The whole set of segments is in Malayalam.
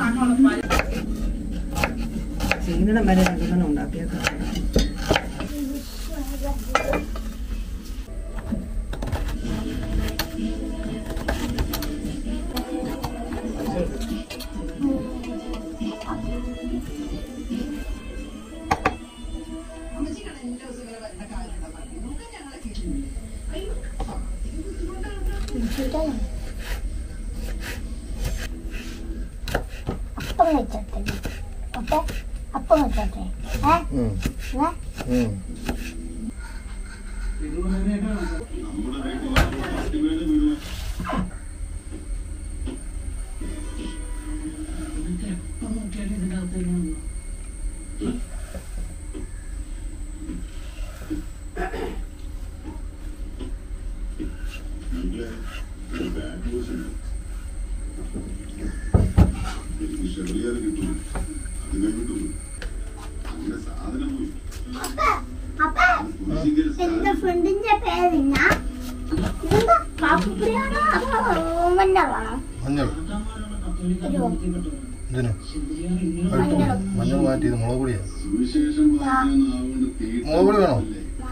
ചെയ്യുന്നിടം വരെ രണ്ടെണ്ണം ഉണ്ടാക്കിയേക്കാം അപ്പം വെച്ചോട്ടെ ഓക്കെ അപ്പം വെച്ചോട്ടെ ഏ ഉം, ഏ ഉം. അപ്പൊ എന്റെ ഫ്രണ്ടിന്റെ പേരെന്നാ എന്താ പാപ്പുപ്പിടിയാണോ അതോ മഞ്ഞളാണോ മഞ്ഞൾ ഒരു ഇതിന് മഞ്ഞൾ മഞ്ഞൾ മാറ്റിയത് മുളക് പൊടിയാ മുളക് പൊടി വേണോ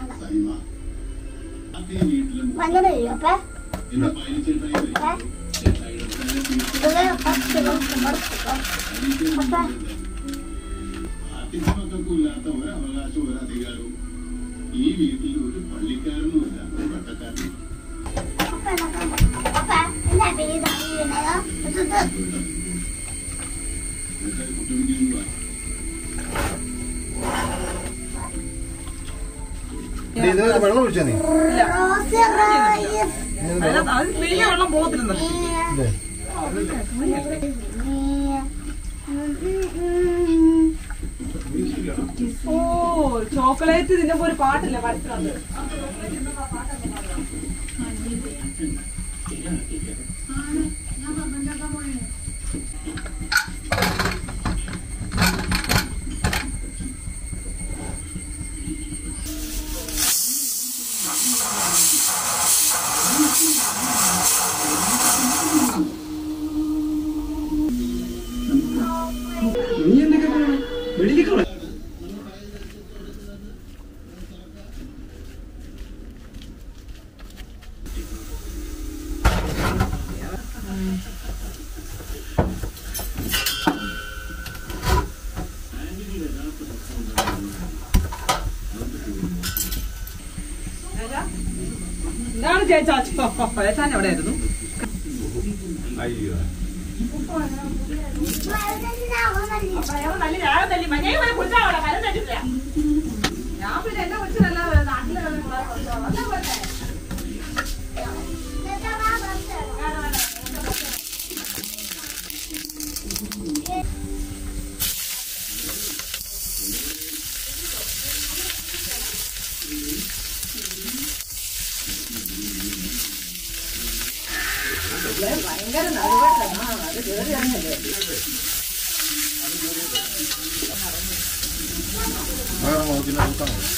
മഞ്ഞൾ കഴിയോ അപ്പൊ ഏ? ഇത് കുറച്ച് കുറച്ച് കുറച്ച് അപ്പൊ ഇല്ലാത്ത ഒരവകാശവും ഒരധികാരവും ഈ വീട്ടിൽ ഒരു പള്ളിക്കാരനുമില്ല ഒരു വട്ടക്കാരനും അപ്പൊ എന്താ പേര് അറിയണോ കുട്ടിവിനിയും ഇത് ഇതിനകത്ത് വെള്ളം ഒഴിച്ചാ നീ റോസ് റോയസ് അതിനകത്ത് അത് വലിയ വെള്ളം പോകത്തില്ലെന്ന് ഇല്ലേ? ഓ ചോക്ലേറ്റ് തിന്നുമ്പോ ഒരു പാട്ടില്ലേ പഠിച്ചത് നീ എന്തൊക്കെ പോണു വെളിയിലേക്കുള്ള എന്താണ് ചേച്ചാ ചേച്ചാൻ എവിടെയായിരുന്നു ഞാൻ പിന്നെ എന്നെ കൊച്ചിനല്ല നാട്ടിലെ ഭയങ്കര നടുവേദന അത് കേറിയാണല്ലേ വേറെ മുളകിനെ കൊടുത്താൽ മതി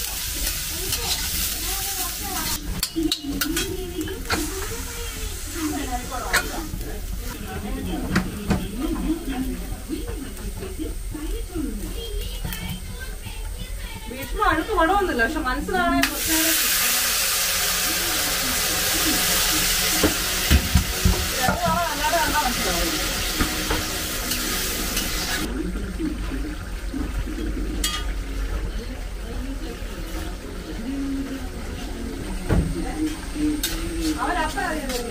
ഭീഷ്മ അഴുക്ക് പടമൊന്നുമില്ല പക്ഷെ മനസ്സിലാവണേ കുറച്ചുകൂടെ അല്ലാതെ കണ്ടാ മനസ്സിലാവും അവരപ്പ അറിയുന്നില്ല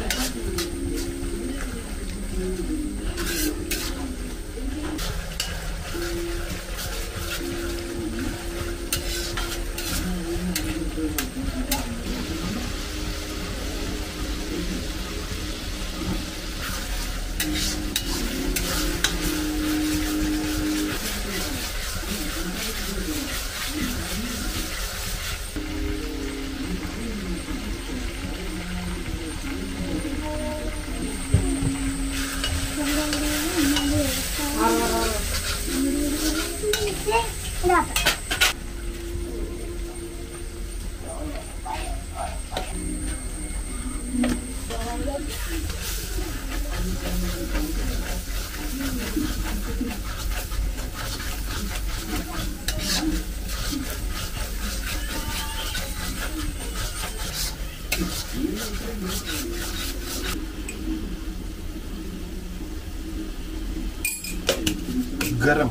ഗരം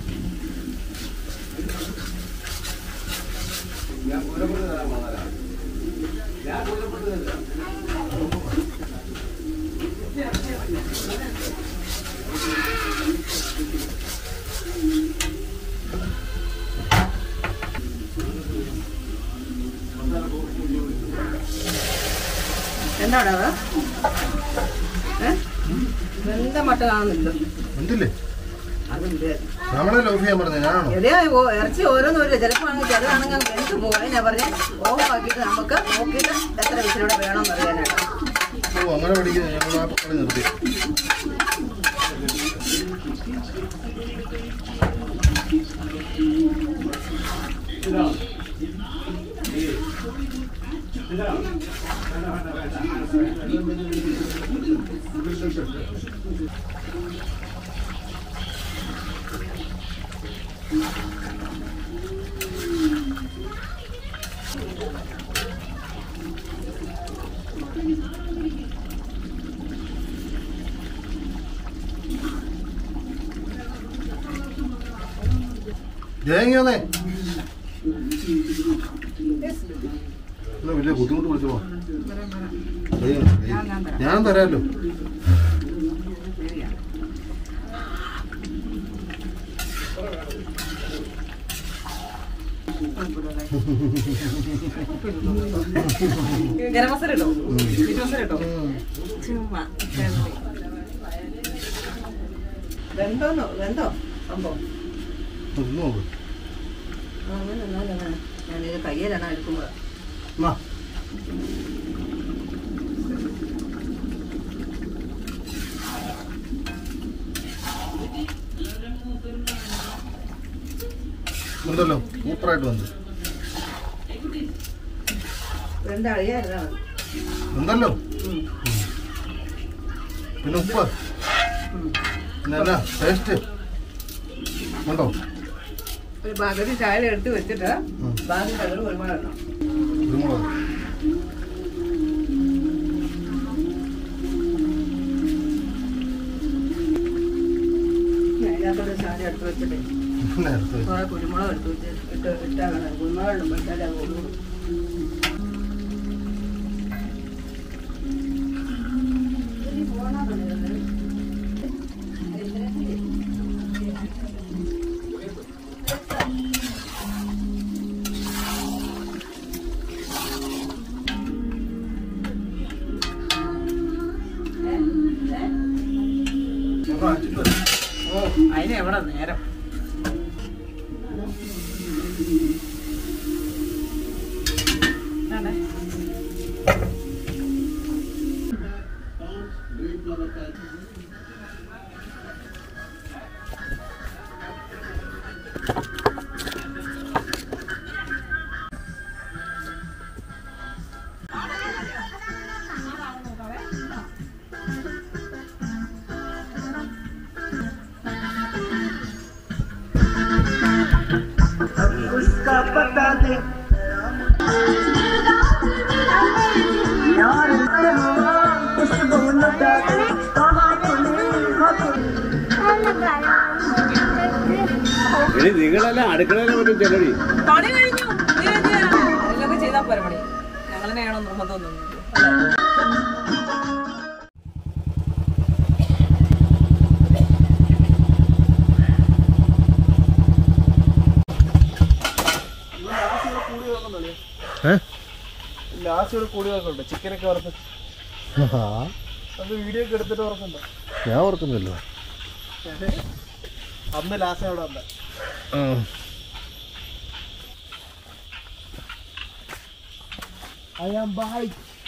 എന്താടാ അത് ഏ? വെന്ത മട്ട കാണുന്നില്ല എന്തില്ലേ അതുണ്ട് നമ്മളെ ലോഫ് ചെയ്യാൻ പറഞ്ഞ ഞാനാണോ എവിടെയാ ഓ- ഇറച്ചി ഓരോന്നും വരില്ല ചിലപ്പോൾ ആണെങ്കിൽ ചെറുതാണെങ്കിൽ വെന്ത് പോകും അതിനാ പറഞ്ഞ ഓഫ് ആക്കിയിട്ട് നമുക്ക് നോക്കിയിട്ട് എത്ര വിസിലൂടെ വേണമെന്ന് അറിയാനായിട്ട് ഓ അങ്ങനെ പഠിക്കുന്നത് ഞങ്ങൾ ആ കളി നിർത്തി തേങ്ങ വന്നേ എന്നാ വലിയ ബുദ്ധിമുട്ട് വിളിച്ചോ ഞാൻ തരാമല്ലോ ഗരം മസാല ഇട്ടോ മീറ്റ് മസാല ഇട്ടോ ചുമ്മാ വെന്തോന്നോ വെന്തോ സംഭവം ഒന്ന് നോക്ക് ആ, അങ്ങനെ എന്നാലും അങ്ങനെ ഞാനിത് കയ്യിലാണ് എടുക്കുമ്പോൾ എന്നാ ഉണ്ടല്ലോ സൂപ്പറായിട്ട് വന്നു വെന്ത അഴിയായിരുന്നാ മതി ഉണ്ടല്ലോ പിന്നെ ഉപ്പ് പിന്നെ എന്നാ ടേസ്റ്റ് ഉണ്ടോ ഒരു പകുതി ചായ എടുത്ത് വെച്ചിട്ട് ഉം. ബാക്കി കലർ ഒരുപാട് ഇടണം കുരുമുളക് അതിനകത്തൊരു ചായ എടുത്ത് വെച്ചിട്ട് നേരത്തെ വെച്ച്. കുറെ കുരുമുളക് എടുത്ത് വെച്ച് ഇട്ട് ഇട്ടാൽ വേണം കുരുമുളക് ഇടുമ്പോഴത്തേക്ക് അത് ഒന്നും അതിന് എവിടെ നേരം ഇതാണ്ടേ. ഇനി നിങ്ങളെല്ലാം അടുക്കളയിലെ പറ്റും ചെല്ലടി പണി കഴിഞ്ഞു നീ എന്ത് ചെയ്യാനാ? അതിലൊക്കെ ചെയ്താൽ പോരെ പണി ഞങ്ങൾ തന്നെയാണോ നിർബന്ധമൊന്നും ലാസ്റ്റ് ഒരു കൂടി നോക്കണ്ടോ ചിക്കനൊക്കെ വറുത്ത് ആ, അത് വീഡിയോ ഒക്കെ എടുത്തിട്ട് ഓർക്കണ്ടോ ഞാൻ ഓർക്കുന്നില്ല അന്ന് ലാസ്റ്റ് അവിടെ വന്ന ആ. ഐ ആം ബൈ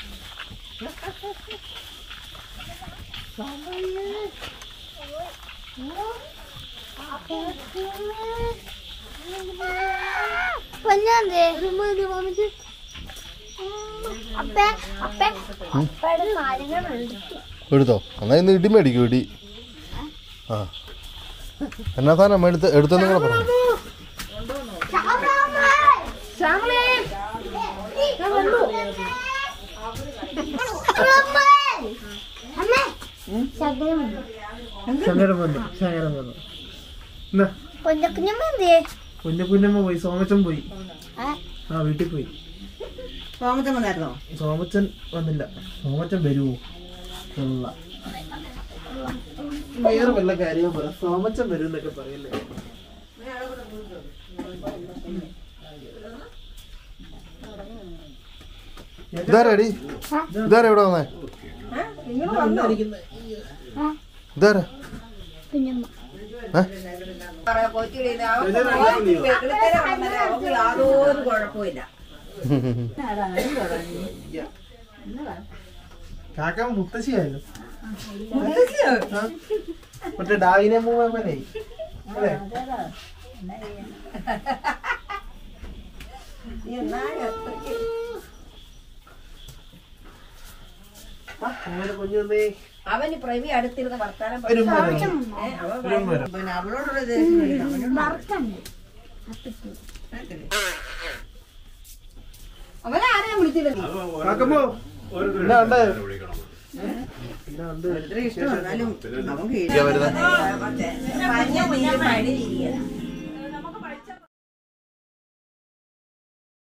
പൊന്നാന്തേ അപ്പേ അപ്പേ അപ്പയുടെ കാര്യങ്ങളുണ്ട് എടുത്തോ എന്നാ ഇന്ന് ഇടി മേടിക്കും ഇടി ആ എന്നാ സാധനം എടുത്ത് എടുത്തെന്ന് കൂടെ പറഞ്ഞു ശകരം വന്നു ശകരം വന്നു എന്നാ കൊഞ്ചക്കുഞ്ഞമ്മ എന്തിയേ കുഞ്ഞു കുഞ്ഞമ്മ പോയി സോമച്ചൻ പോയി ആ ആ വീട്ടിൽ പോയി സോമച്ചൻ വന്നായിരുന്നോ സോമച്ചൻ വന്നില്ല സോമച്ചൻ വരുമോ ഉള്ള വേറെ വല്ല കാര്യം പറ സോമച്ചൻ വരും എന്നൊക്കെ പറയല്ലേ ഇതാരടി ഇതാരാ ഇവിടെ വന്നേ ഇതാരാ കുഞ്ഞമ്മ ഏ കൊച്ചിയുടെ അവർക്ക് യാതൊരു കുഴപ്പമില്ല കാക്ക മുത്തശ്ശിയായിരുന്നു ആ. മറ്റേ ഡാവിനെ മൂവനെ അല്ലേ അങ്ങനെ കുഞ്ഞു വന്നേ അവന് പ്രവി അടുത്തിരുന്ന് വർത്താനം വരും പറഞ്ഞു. വരും ഏ, അവൻ വരും വരും പിന്നെ അവളോടുള്ള ദേഷ്യം ഇല്ല. അവനോട് വറുക്കണ്ട് അവനാരെയും വിളിച്ചില്ല കാക്കമ്മോ എന്നാ ഉണ്ട് ഇത്ര ഇഷ്ടം എന്നാലും നമുക്ക് ഇതാ വരുന്നെ. പഞ്ഞ മുന്നിൽ പടി തിരിയണം